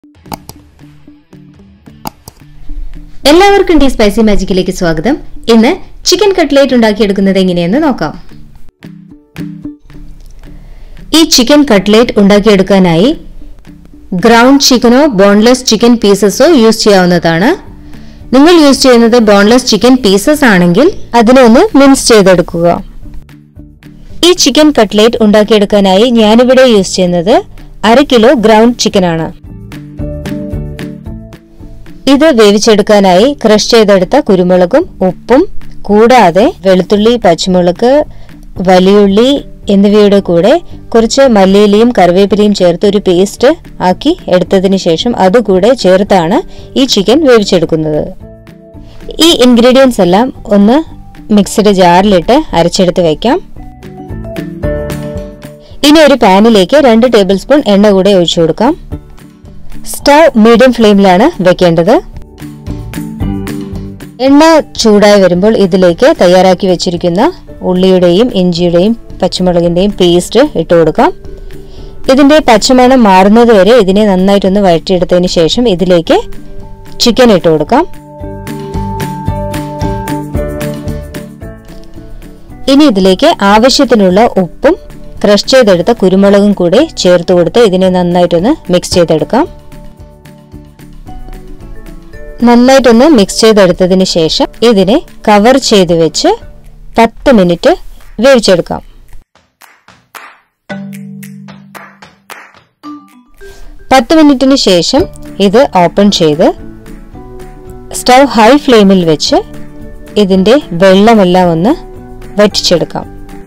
എല്ലാവർക്കും tea spicy മാജിക്കിലേക്ക് സ്വാഗതം ഇന്ന് ചിക്കൻ കട്ട്ലേറ്റ് ഉണ്ടാക്കിയെടുക്കുന്നത് എങ്ങനെയെന്ന് നോക്കാം ഈ ചിക്കൻ കട്ട്ലേറ്റ് ഉണ്ടാക്കിയെടുക്കാനായി ഗ്രൗണ്ട് ചിക്കനോ ബോൺലെസ് ചിക്കൻ പീസസോ യൂസ് ചെയ്യാവുന്നതാണ് നിങ്ങൾ യൂസ് ചെയ്യുന്നത് ബോൺലെസ് ചിക്കൻ പീസസ് ആണെങ്കിൽ അതിനെ ഒന്ന് മിൻസ് ചെയ്തെടുക്കുക ഈ ചിക്കൻ കട്ട്ലേറ്റ് ഉണ്ടാക്കിയെടുക്കാനായി ഞാനിവിടെ യൂസ് ചെയ്യുന്നത് അര കിലോ ഗ്രൗണ്ട് ചിക്കൻ ആണ് ഇത് വേവിച്ചെടുക്കാനായി ക്രഷ് ചെയ്തെടുത്ത കുരുമുളകും ഉപ്പും കൂടാതെ വെളുത്തുള്ളി പച്ചമുളക് വലിയുള്ളി എന്നിവയുടെ കൂടെ കുറച്ച് മല്ലിയിലയും കറിവേപ്പിലയും ചേർത്ത് ഒരു പേസ്റ്റ് ആക്കി എടുത്തതിന് ശേഷം അതുകൂടെ ചേർത്താണ് ഈ ചിക്കൻ വേവിച്ചെടുക്കുന്നത് ഈ ഇൻഗ്രീഡിയൻസ് എല്ലാം ഒന്ന് മിക്സഡ് ജാറിലിട്ട് അരച്ചെടുത്ത് വയ്ക്കാം ഇനി ഒരു പാനിലേക്ക് രണ്ട് ടേബിൾ സ്പൂൺ എണ്ണ കൂടെ ഒഴിച്ചു കൊടുക്കാം സ്റ്റവ് മീഡിയം ഫ്ലെയിമിലാണ് വെക്കേണ്ടത് എണ്ണ ചൂടായി വരുമ്പോൾ ഇതിലേക്ക് തയ്യാറാക്കി വെച്ചിരിക്കുന്ന ഉള്ളിയുടെയും ഇഞ്ചിയുടെയും പച്ചമുളകിന്റെയും പേസ്റ്റ് ഇട്ട് കൊടുക്കാം ഇതിന്റെ പച്ചമണം മാറുന്നത് വരെ ഇതിനെ നന്നായിട്ടൊന്ന് വഴറ്റിയെടുത്തതിന് ശേഷം ഇതിലേക്ക് ചിക്കൻ ഇട്ട് കൊടുക്കാം ഇനി ഇതിലേക്ക് ആവശ്യത്തിനുള്ള ഉപ്പും ക്രഷ് ചെയ്തെടുത്ത കുരുമുളകും കൂടി ചേർത്ത് കൊടുത്ത് ഇതിനെ നന്നായിട്ടൊന്ന് മിക്സ് ചെയ്തെടുക്കാം നന്നായിട്ടൊന്ന് മിക്സ് ചെയ്തെടുത്തതിന് ശേഷം ഇതിനെ കവർ ചെയ്ത് വെച്ച് പത്ത് മിനിറ്റ് വേവിച്ചെടുക്കാം പത്ത് മിനിറ്റിന് ശേഷം ഇത് ഓപ്പൺ ചെയ്ത് സ്റ്റവ് ഹൈ ഫ്ലെയിമിൽ വെച്ച് ഇതിന്റെ വെള്ളമെല്ലാം ഒന്ന് വറ്റിച്ചെടുക്കാം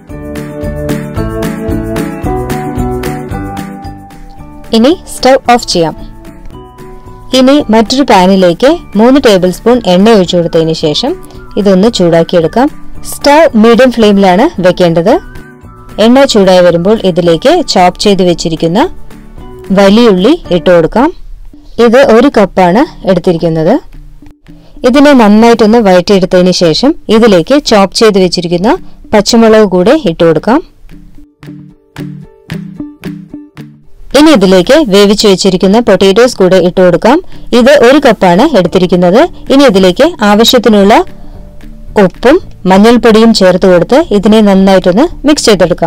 ഇനി സ്റ്റവ് ഓഫ് ചെയ്യാം ഇനി മറ്റൊരു പാനിലേക്ക് മൂന്ന് ടേബിൾ സ്പൂൺ എണ്ണ ഒഴിച്ചു കൊടുത്തതിന് ശേഷം ഇതൊന്ന് ചൂടാക്കിയെടുക്കാം സ്റ്റവ് മീഡിയം ഫ്ലെയിമിലാണ് വെക്കേണ്ടത് എണ്ണ ചൂടായി വരുമ്പോൾ ഇതിലേക്ക് ചോപ്പ് ചെയ്ത് വെച്ചിരിക്കുന്ന വലിയുള്ളി ഇട്ട് കൊടുക്കാം ഇത് ഒരു കപ്പാണ് എടുത്തിരിക്കുന്നത് ഇതിനെ നന്നായിട്ടൊന്ന് വഴറ്റിയെടുത്തതിന് ശേഷം ഇതിലേക്ക് ചോപ്പ് ചെയ്ത് വെച്ചിരിക്കുന്ന പച്ചമുളക് കൂടെ ഇട്ട് കൊടുക്കാം ഇനി ഇതിലേക്ക് വേവിച്ചു വെച്ചിരിക്കുന്ന പൊട്ടേറ്റോസ് കൂടെ ഇട്ട് കൊടുക്കാം ഇത് ഒരു കപ്പാണ് എടുത്തിരിക്കുന്നത് ഇനി ഇതിലേക്ക് ആവശ്യത്തിനുള്ള ഉപ്പും മഞ്ഞൾപ്പൊടിയും ചേർത്ത് കൊടുത്ത് ഇതിനെ നന്നായിട്ടൊന്ന് മിക്സ് ചെയ്തെടുക്കാം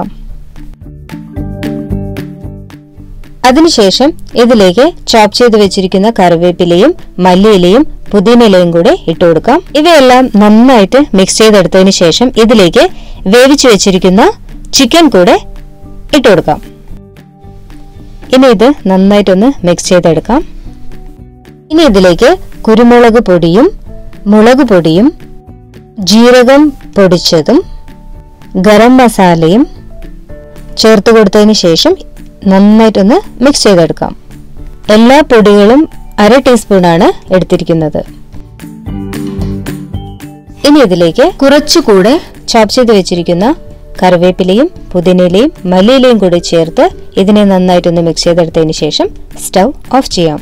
അതിനുശേഷം ഇതിലേക്ക് ചോപ്പ് ചെയ്ത് വെച്ചിരിക്കുന്ന കറിവേപ്പിലയും മല്ലിയിലയും പുതിനയിലയും കൂടെ ഇട്ട് കൊടുക്കാം ഇവയെല്ലാം നന്നായിട്ട് മിക്സ് ചെയ്തെടുത്തതിന് ശേഷം ഇതിലേക്ക് വേവിച്ചു വെച്ചിരിക്കുന്ന ചിക്കൻ കൂടെ ഇട്ട് കൊടുക്കാം ഇനി ഇത് നന്നായിട്ടൊന്ന് മിക്സ് ചെയ്തെടുക്കാം ഇനി ഇതിലേക്ക് കുരുമുളക് പൊടിയും മുളക് പൊടിയും ജീരകം പൊടിച്ചതും ഗരം മസാലയും ചേർത്ത് കൊടുത്തതിന് ശേഷം നന്നായിട്ടൊന്ന് മിക്സ് ചെയ്തെടുക്കാം എല്ലാ പൊടികളും അര ടീസ്പൂണാണ് എടുത്തിരിക്കുന്നത് ഇനി ഇതിലേക്ക് കുറച്ചുകൂടെ ചോപ്പ് ചെയ്ത് വെച്ചിരിക്കുന്ന കറിവേപ്പിലയും പുതിനയിലയും മല്ലിയിലയും കൂടി ചേർത്ത് ഇതിനെ നന്നായിട്ടൊന്ന് മിക്സ് ചെയ്തെടുത്തതിന് ശേഷം സ്റ്റവ് ഓഫ് ചെയ്യാം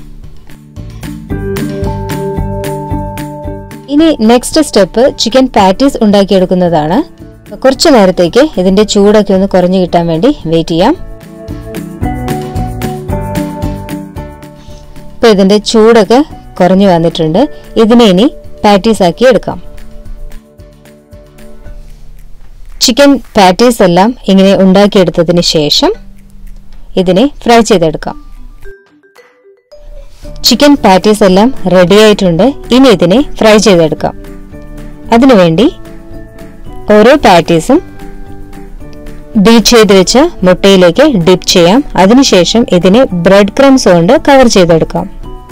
ഇനി നെക്സ്റ്റ് സ്റ്റെപ്പ് ചിക്കൻ പാറ്റീസ് ഉണ്ടാക്കിയെടുക്കുന്നതാണ് കുറച്ചു നേരത്തേക്ക് ഇതിന്റെ ചൂടൊക്കെ ഒന്ന് കുറഞ്ഞു കിട്ടാൻ വേണ്ടി വെയിറ്റ് ചെയ്യാം ഇപ്പൊ ഇതിന്റെ ചൂടൊക്കെ കുറഞ്ഞു വന്നിട്ടുണ്ട് ഇതിനെ ഇനി പാറ്റീസ് ആക്കി എടുക്കാം ചിക്കൻ പാറ്റീസ് എല്ലാം ഇങ്ങനെ ഉണ്ടാക്കിയെടുത്തതിന് ശേഷം ഇതിനെ ഫ്രൈ ചെയ്തെടുക്കാം ചിക്കൻ പാറ്റീസ് എല്ലാം റെഡി ആയിട്ടുണ്ട് ഇനി ഇതിനെ ഫ്രൈ ചെയ്തെടുക്കാം അതിനുവേണ്ടി ഓരോ പാറ്റീസും ബീറ്റ് ചെയ്ത് വെച്ച മുട്ടയിലേക്ക് ഡിപ്പ് ചെയ്യാം അതിനുശേഷം ഇതിനെ ബ്രെഡ് ക്രംസ് കൊണ്ട് കവർ ചെയ്തെടുക്കാം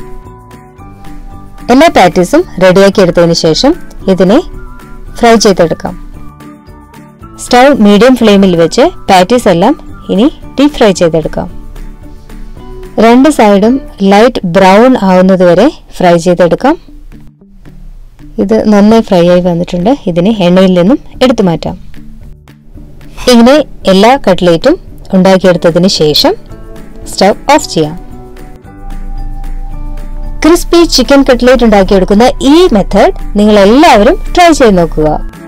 എല്ലാ പാറ്റീസും റെഡിയാക്കി എടുത്തതിന് ശേഷം ഇതിനെ ഫ്രൈ ചെയ്തെടുക്കാം സ്റ്റൗ മീഡിയം ഫ്ലെയിമിൽ വെച്ച് പാറ്റീസ് എല്ലാം ഇനി ഡീപ് ഫ്രൈ ചെയ്തെടുക്കാം രണ്ട് സൈഡും ലൈറ്റ് ബ്രൗൺ ആവുന്നതുവരെ ഫ്രൈ ചെയ്തെടുക്കാം ഇത് നന്നായി ഫ്രൈ ആയി വന്നിട്ടുണ്ട് ഇതിനെ എണ്ണയിൽ നിന്നും എടുത്തു മാറ്റാം ഇങ്ങനെ എല്ലാ കട്ട്ലേറ്റും ഉണ്ടാക്കിയെടുത്തതിന് ശേഷം സ്റ്റവ് ഓഫ് ചെയ്യാം ക്രിസ്പി ചിക്കൻ കട്ട്ലേറ്റ് ഉണ്ടാക്കിയെടുക്കുന്ന ഈ മെത്തേഡ് നിങ്ങൾ എല്ലാവരും ട്രൈ ചെയ്ത് നോക്കുക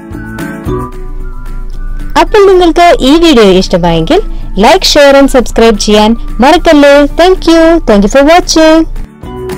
അപ്പോൾ നിങ്ങൾക്ക് ഈ വീഡിയോ ഇഷ്ടമായെങ്കിൽ ലൈക്ക് ഷെയർ ആൻഡ് സബ്സ്ക്രൈബ് ചെയ്യാൻ മറക്കല്ലേ thank you thank you for watching